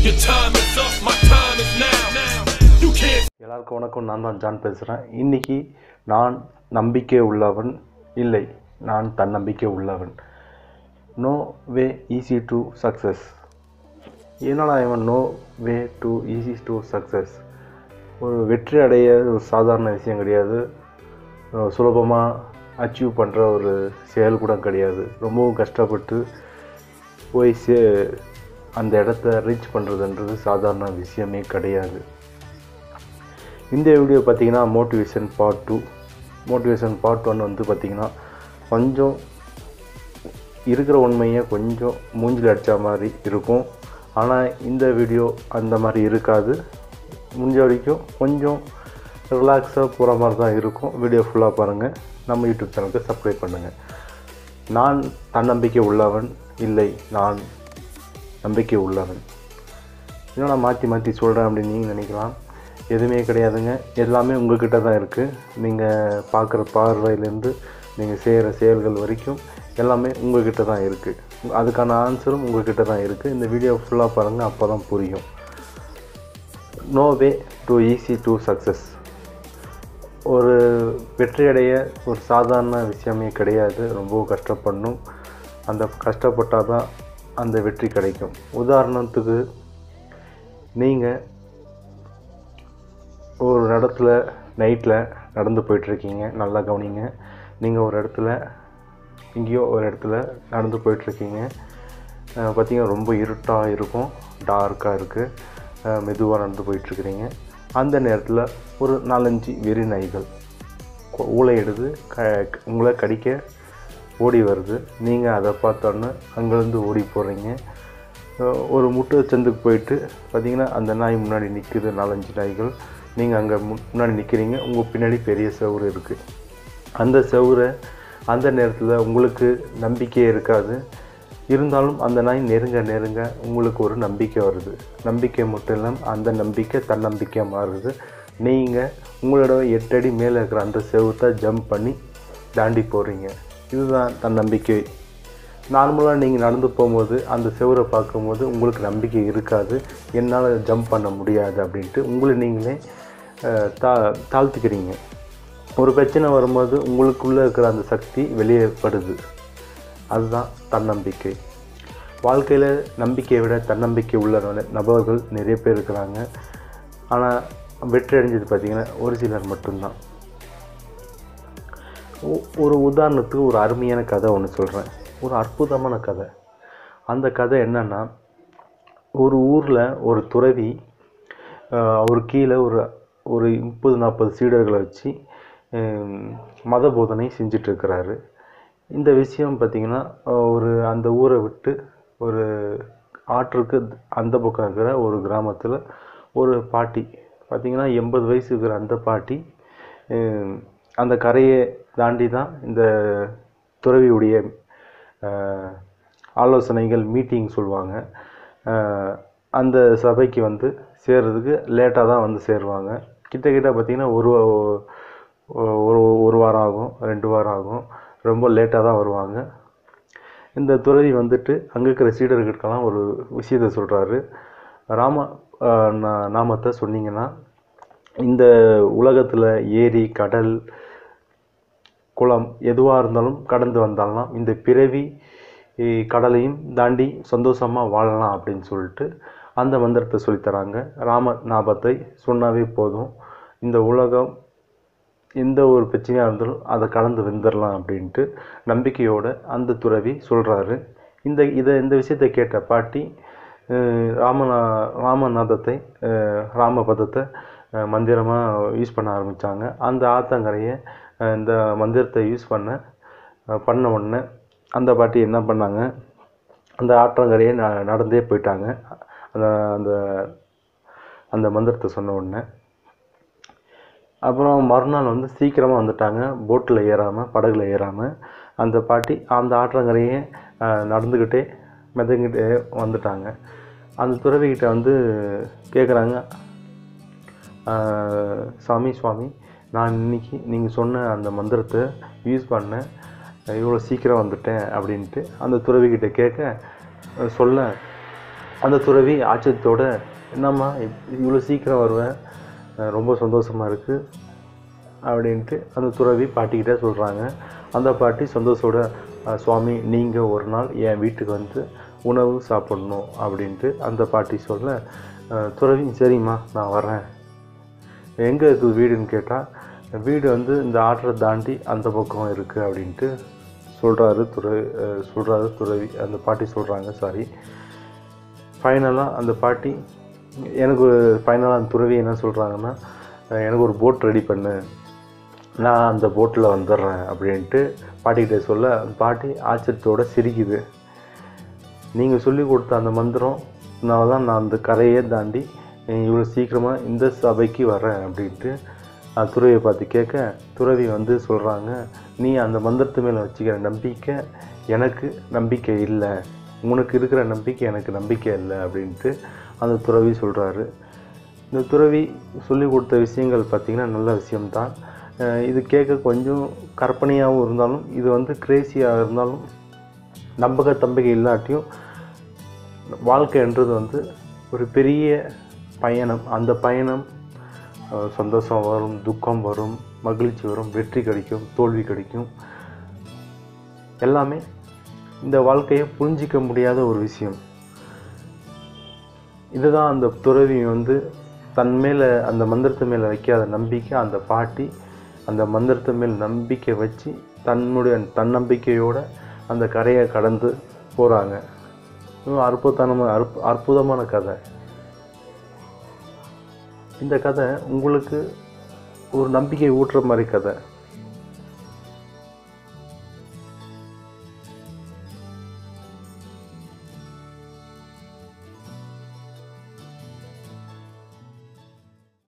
Your time is up, my time is now. You can't எல்லாருக்கும் வணக்கம் நான் தான் ஜான் பேசுகிறேன் இன்னைக்கு நான் நம்பிக்கை உள்ளவன் இல்லை நான் தன்னம்பிக்கை உள்ளவன் no way easy to success என்னடா இவன் no way to easy to success ஒரு வெற்றி அடைய ஒரு சாதாரண விஷயம் கிடையாது சுலபமாக அச்சீவ் பண்ணுற ஒரு செயல் கூட கிடையாது ரொம்பவும் கஷ்டப்பட்டு போய் சே அந்த இடத்த ரீச் பண்ணுறதுன்றது சாதாரண விஷயமே கிடையாது இந்த வீடியோ பார்த்தீங்கன்னா motivation part two motivation part one வந்து பார்த்தீங்கன்னா கொஞ்சம் இருக்கிற உண்மையை கொஞ்சம் மூஞ்சில் அடித்த மாதிரி இருக்கும் ஆனால் இந்த வீடியோ அந்த மாதிரி இருக்காது முடிஞ்ச வரைக்கும் கொஞ்சம் ரிலாக்ஸாக போகிற மாதிரி தான் இருக்கும் வீடியோ ஃபுல்லாக பாருங்கள் நம்ம யூடியூப் சேனலுக்கு சப்ஸ்கிரைப் பண்ணுங்கள் நான் தன்னம்பிக்கை உள்ளவன் இல்லை நான் நம்பிக்கை உள்ளவன் என்னடா மாற்றி மாற்றி சொல்கிறேன் அப்படின்னு நீங்கள் நினைக்கலாம் எதுவுமே கிடையாதுங்க எல்லாமே உங்ககிட்ட தான் இருக்குது நீங்கள் பார்க்குற பார்வையிலேருந்து நீங்கள் செய்கிற செயல்கள் வரைக்கும் எல்லாமே உங்ககிட்ட தான் இருக்குது அதுக்கான ஆன்சரும் உங்ககிட்ட தான் இருக்குது இந்த வீடியோ ஃபுல்லாக பாருங்கள் அப்போ தான் புரியும் no way to easy to success ஒரு வெற்றி அடைய ஒரு சாதாரண விஷயமே கிடையாது ரொம்ப கஷ்டப்படணும் அந்த கஷ்டப்பட்டால் தான் அந்த வெற்றி கிடைக்கும் உதாரணத்துக்கு நீங்கள் ஒரு இடத்துல நைட்டில் நடந்து போயிட்டுருக்கீங்க நல்லா கவனிங்க நீங்கள் ஒரு இடத்துல எங்கேயோ ஒரு இடத்துல நடந்து போயிட்டுருக்கீங்க பார்த்தீங்கன்னா ரொம்ப இருட்டாக இருக்கும் டார்க்காக இருக்குது மெதுவாக நடந்து போயிட்டுருக்கிறீங்க அந்த நேரத்தில் ஒரு நாலஞ்சு வெறி நாய்கள் கொ- ஊளை எடுத்து க உங்களை கடிக்க ஓடி வருது நீங்கள் அதை பார்த்தோன்னே அங்கேருந்து ஓடி போகிறீங்க அஹ் ஒரு முட்டை சந்துக்கு போயிட்டு பார்த்தீங்கன்னா அந்த நாய் முன்னாடி நிற்குது நாலஞ்சு நாய்கள் நீங்கள் அங்கே முன்னாடி நிற்கிறீங்க உங்கள் பின்னாடி பெரிய செவுரு இருக்குது அந்த செவுரை அந்த நேரத்தில் உங்களுக்கு நம்பிக்கையே இருக்காது இருந்தாலும் அந்த நாய் நெருங்க நெருங்க உங்களுக்கு ஒரு நம்பிக்கை வருது நம்பிக்கை மட்டும் இல்லாமல் அந்த நம்பிக்கை தன்னம்பிக்கையாக மாறுது நீங்கள் உங்களோட எட்டு அடி மேலே இருக்கிற அந்த செவுத்தை ஜம்ப் பண்ணி தாண்டி போகிறீங்க இதுதான் தன்னம்பிக்கை நார்மலாக நீங்கள் நடந்து போகும்போது அந்த செவரை பார்க்கும்போது உங்களுக்கு நம்பிக்கை இருக்காது என்னால் ஜம்ப் பண்ண முடியாது அப்படின்ட்டு உங்களை நீங்களே அஹ், தா தாழ்த்துக்கிறீங்க ஒரு பிரச்சனை வரும்போது உங்களுக்குள்ளே இருக்கிற அந்த சக்தி வெளியேப்படுது அதுதான் தன்னம்பிக்கை வாழ்க்கையில் நம்பிக்கையை விட தன்னம்பிக்கை உள்ள ந- நபர்கள் நிறைய பேர் இருக்கிறாங்க ஆனால் வெற்றி அடைஞ்சது பார்த்திங்கன்னா ஒரு சிலர் மட்டும்தான் ஒ- ஒரு உதாரணத்துக்கு ஒரு அருமையான கதை ஒன்று சொல்கிறேன் ஒரு அற்புதமான கதை அந்த கதை என்னன்னா ஒரு ஊரில் ஒரு துறவி ஆஹ், அவர் கீழே ஒரு ஒரு முப்பது நாற்பது சீடர்களை வச்சு ஹம், மத போதனை செஞ்சிட்ருக்கிறாரு இந்த விஷயம் பார்த்திங்கன்னா ஆஹ், ஒரு அந்த ஊரை விட்டு ஒரு ஆற்றுக்கு அந்த பக்கம் இருக்கிற ஒரு கிராமத்தில் ஒரு பாட்டி பார்த்திங்கன்னா எண்பது வயசு இருக்கிற அந்த பாட்டி ஹம், அந்த கரையை தாண்டி தான் இந்த துறவியுடைய ஆஹ், ஆலோசனைகள் மீட்டிங் சொல்லுவாங்க ஆஹ், அந்த சபைக்கு வந்து சேர்றதுக்கு லேட்டாக தான் வந்து சேருவாங்க கிட்ட கிட்ட பார்த்திங்கன்னா ஒரு ஒ- ஒரு ஒரு வாரம் ஆகும் ரெண்டு வாரம் ஆகும் ரொம்ப லேட்டாக தான் வருவாங்க இந்த துறவி வந்துட்டு அங்கே இருக்கிற சீடர்களுக்கெல்லாம் ஒரு விஷயத்தை சொல்கிறாரு ராம ஆஹ், நா- நாமத்தை சொன்னீங்கன்னா இந்த உலகத்தில் ஏரி கடல் குளம் எதுவாக இருந்தாலும் கடந்து வந்தாலாம் இந்த பிறவி இ, கடலையும் தாண்டி சந்தோஷமாக வாழலாம் அப்படின்னு சொல்லிட்டு அந்த மந்திரத்தை சொல்லித்தராங்க ராம நாபத்தை சொன்னாவே போதும் இந்த உலகம் எந்த ஒரு பிரச்சனையாக இருந்தாலும் அதை கடந்து வெந்துடலாம் அப்படின்ட்டு நம்பிக்கையோட அந்த துறவி சொல்கிறாரு இந்த இதை இந்த விஷயத்தை கேட்ட பாட்டி அஹ், ராமநா ராமநாதத்தை அஹ், ராமபதத்தை மந்திரமாக யூஸ் பண்ண ஆரம்பித்தாங்க அந்த ஆத்தங்கரையை அஹ், இந்த மந்திரத்தை யூஸ் பண்ண அஹ், பண்ண உடனே அந்த பாட்டி என்ன பண்ணாங்க அந்த ஆற்றங்கரையை ந நடந்தே போயிட்டாங்க அந்த அந்த அந்த மந்திரத்தை சொன்ன உடனே அப்புறம் மறுநாள் வந்து சீக்கிரமாக வந்துட்டாங்க போட்டில் ஏறாமல் படகுல ஏறாமல் அந்த பாட்டி அந்த ஆற்றங்கரையே அஹ், நடந்துக்கிட்டே மிதங்கிட்டே வந்துட்டாங்க அந்த துறவிகிட்ட வந்து கேட்குறாங்க சாமி சுவாமி நான் இன்னைக்கு நீங்கள் சொன்ன அந்த மந்திரத்தை யூஸ் பண்ணேன் இவ்வளோ சீக்கிரம் வந்துட்டேன் அப்படின்ட்டு அந்த துறவிகிட்ட கேட்க அஹ், சொல்ல அந்த துறவி ஆச்சரியத்தோட என்னம்மா இவ்வளோ சீக்கிரம் வருவேன் அஹ் ரொம்ப சந்தோஷமாக இருக்குது அப்படின்ட்டு அந்த துறவி பாட்டிக்கிட்ட சொல்கிறாங்க அந்த பாட்டி சந்தோஷத்தோட "அஹ் சுவாமி நீங்கள் ஒரு நாள் என் வீட்டுக்கு வந்து உணவு சாப்பிடணும் அப்படின்ட்டு அந்த பாட்டி சொல்ல அஹ் துறவி சரிம்மா நான் வரேன் எங்கே இருக்குது வீடுன்னு கேட்டால் வீடு வந்து இந்த ஆற்றை தாண்டி அந்த பக்கம் இருக்குது அப்படின்ட்டு சொல்கிறாரு துறவி சொல்கிறாரு துறவி அந்த பாட்டி சொல்கிறாங்க சாரி ஃபைனலாக அந்த பாட்டி எனக்கு ஃபைனலாக அந்த துறவி என்ன சொல்கிறாங்கன்னா அஹ் எனக்கு ஒரு போட் ரெடி பண்ணு நான் அந்த போட்டில் வந்துடுறேன் அப்படின்ட்டு பாட்டிக்கிட்ட சொல்ல அந்த பாட்டி ஆச்சரியத்தோட சிரிக்குது நீங்கள் சொல்லி கொடுத்த அந்த மந்திரம்னால தான் நான் அந்த கரையே தாண்டி இவ்வளோ சீக்கிரமாக இந்த சபைக்கு வரேன் அப்படின்ட்டு நான் துறவியை பார்த்து கேட்க துறவி வந்து சொல்கிறாங்க நீ அந்த மந்திரத்து மேலே வச்சுக்கிற நம்பிக்கை எனக்கு நம்பிக்கை இல்லை உனக்கு இருக்கிற நம்பிக்கை எனக்கு நம்பிக்கை இல்லை அப்படின்ட்டு அந்த துறவி சொல்கிறாரு இந்த துறவி சொல்லி கொடுத்த விஷயங்கள் பார்த்திங்கன்னா நல்ல விஷயம்தான் அஹ் இது கேட்க கொஞ்சம் கற்பனையாகவும் இருந்தாலும் இது வந்து கிரேசியாக இருந்தாலும் நம்பக தம்பிக்கை இல்லாட்டியும் வாழ்க்கைன்றது வந்து ஒரு பெரிய பயணம் அந்த பயணம் அஹ், சந்தோஷம் வரும் துக்கம் வரும் மகிழ்ச்சி வரும் வெற்றி கிடைக்கும் தோல்வி கிடைக்கும் எல்லாமே இந்த வாழ்க்கையை புரிஞ்சிக்க முடியாத ஒரு விஷயம் இதுதான் அந்த துறவி வந்து தன் மேலே அந்த மந்திரத்து மேலே வைக்காத நம்பிக்கை அந்த பாட்டி அந்த மந்திரத்து மேல் நம்பிக்கை வச்சு தன்னுடைய தன்னம்பிக்கையோட அந்த கரையை கடந்து போகிறாங்க அற்புதமான அற்பு அற்புதமான கதை இந்த கதை உங்களுக்கு ஒரு நம்பிக்கை ஊட்டுற மாதிரி கதை